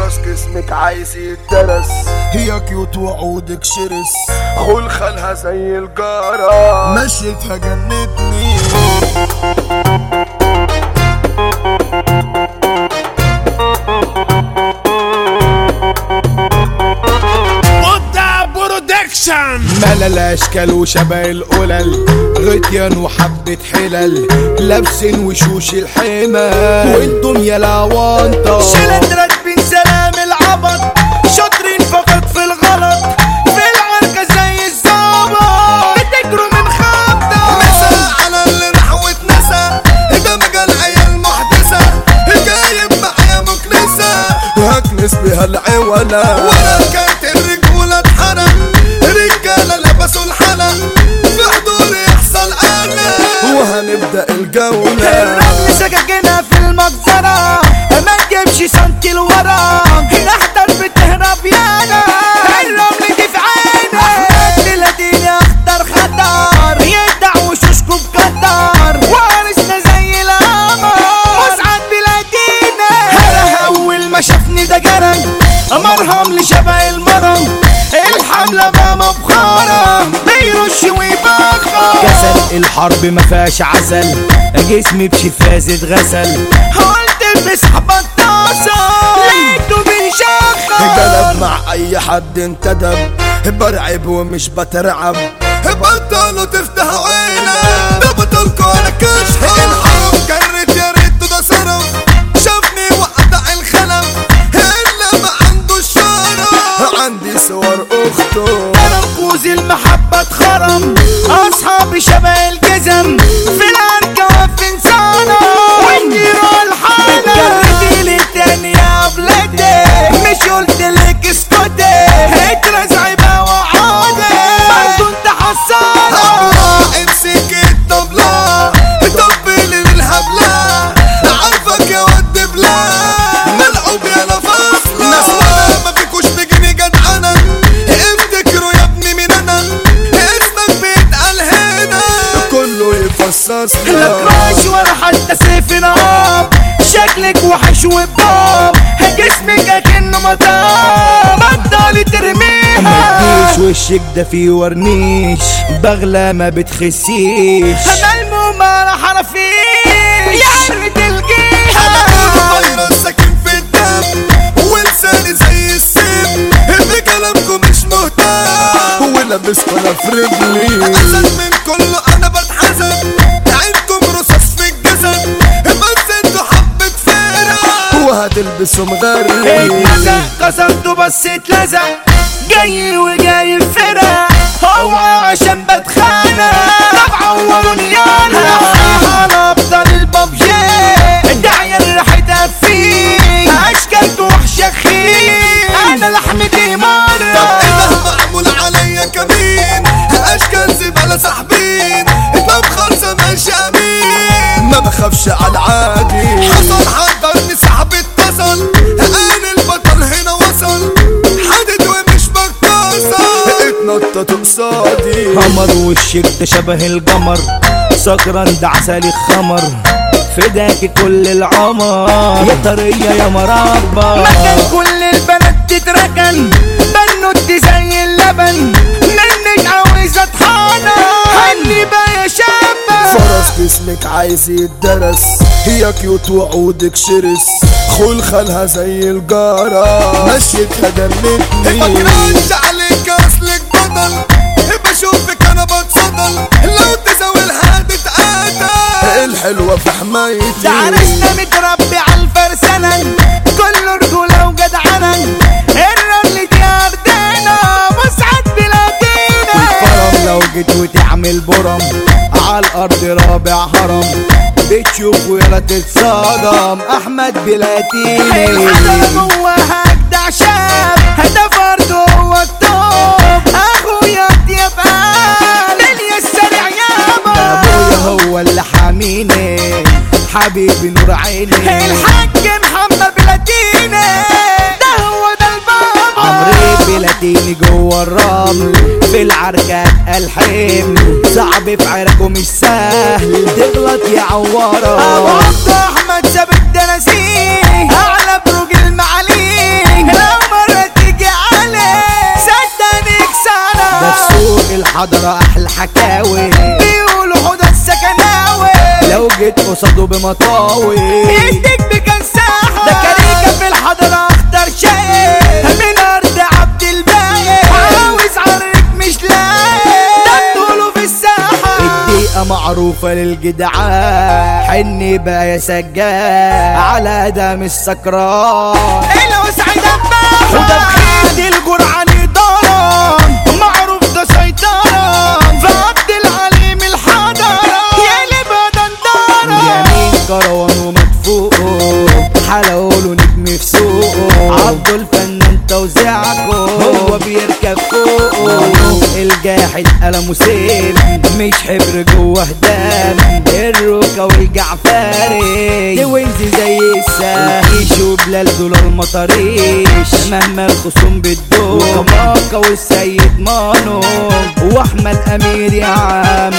فرس جسمك عايز يتدرس هي كيوت وعودك شرس خل خالها زي الجارة مشيتها جنتني مدة برودكشن ملل الاشكال وشبه القلل غطيان وحبة حلل لابسين وشوش الحمل وانتم يا لوانطة شلت راكبين سلام العبط شاطرين فقط في الغلط في العركة زي الظابط بتجروا من خبطة مسا على اللي راح واتنسى ده مجال عيال محدثة جايب معايا مكنسة هكنس بيها العولة ولا كانت الرجولة اتحرق رجالة لبسوا الحلق في حضوري يحصل قلق وهنبدأ الجولة الرمل سكاكينها في المجزرة ما تجيبش سنتي لورا احضر بتهرب يانا الرمل دي في عينك تلاتيني اخطر خطر يدع وشوشكو بقدر وارثنا زي القمر مسعد بلادينا اول ما شافني ده جرى مرهم لشبه المرم الحملة بقى مبخرة بيرش ويبخر كسل الحرب ما فيهاش عسل جسمي بشفاز اتغسل قلت بسحب الطاسة لقيته بيشخر جلب مع اي حد انتدب برعب ومش بترعب بطلوا تفتحوا عينك ده بطلكوا على كشف الحرب جرت يا ريت ده صرف شافني وقطع الخلف الا ما عنده الشرف عندي صور اخته كوز المحبة اتخرم أصحابي شبه الجزم في الأركة واقفين صنم والنيرو الحالة جرتي لي تاني يا بلادي مش قلت لك اسكتي اترزعي بقى وعودي برضو انت حصانة امسك الطبلة طبل للهبلة عارفك يا ود بلا ملعوب يا فاصلة ناس وانا ما فيكوش تجيني جدعنة افتكروا يا ابني مين انا اسمك بيتقال هنا كله يفصص لا كراش ولا حتى سيف نار شكلك وحش وباب جسمك اكنه مطاب بطلي ترميها مديش وشك ده فيه ورنيش بغلى ما بتخسيش انا المهم انا حرفيش يا ريت الجيها فيروس ساكن في الدم ولساني زي السم بكلامكم مش مهتم ولابسكوا انا في رجلي احسن من كله انا بتحزن عندكم رصاص في الجسد بس انتوا حبة فرق وهتلبسوا مغري اتلزق كسرته بس اتلزق جاي وجاي فرق هو عشان بتخانق طب عوروني انا انا افضل البابجي الداعية ريحتها فيه اشكالته وحشة خير انا لحمتي طب مرة ايه ده معمول عليا كمين اشكال زبالة ساحبين طب خالصة ماشي امين ما بخافش على العادي حصل حضرني سحب اتصل انا البطل هنا وصل حدد ومش بتصل اتنطط قصادي قمر وشك ده شبه القمر سكران ده عسلي خمر فداك كل العمر يا طرية يا مربى مكان كل البنات تتركن بنوت زي اللبن منك عاوز اطحنة هني بقى يا شابة فرس جسمك عايز يتدرس هي كيوت وعودك شرس خل خالها زي الجارة مشيتها جنتني مكرهش عليك اصلك بطل بشوفك انا بتصدل لو تساوي الهاد اتقاتل الحلوة في حمايتي ده عرسنا متربي على الفرسنة كله رجولة وجدعنة الرمل دي أرضنا مسعد بلادينا فرم لو جيت وتعمل برم على الارض رابع هرم بتشوف ولا تتصدم احمد بلاتيني الحضر جواها أجدع شاب ده فرد هو التوب أخويا دياب قال يا السريع يابا ابويا هو اللي حاميني حبيبي نور عيني الحاج محمد بلاتيني ده هو ده البابا عمري بلاتيني جوه الرمل في العركة الحمل صعب في عركه مش سهل تغلط يا ابو عوارة عبد احمد ثابت ده نسيه اعلى بروج المعالي الحضرة احلى حكاوي بيقولوا حدى السكناوي لو جيت قصاده بمطاوي يديك بكان ساحة ده كاريكا في الحضرة اخضر شاي من ارض عبد الباقي عاوز عرك مش لاقي ده بطوله في الساحة الدقيقة معروفة للجدعان حني بقى يا سجاد على دم السكران الوسع دبابة وده بخيت الجرعان إدارة معروف ده سيطرة في عبد العليم الحضرة يقلب دندرة يمين كروان ومدفوقه حلوله نجم في سوقه عبده الفنان توزيعكو هو بيركب فوقه الجاحد قلمه سيف مش حبر جوه هدام الروكة والجعفري دي وينزي زي الساقيش وبلال دول المطريش مهما الخصوم بتدوم وكماكا والسيد مانو واحمد امير يا عم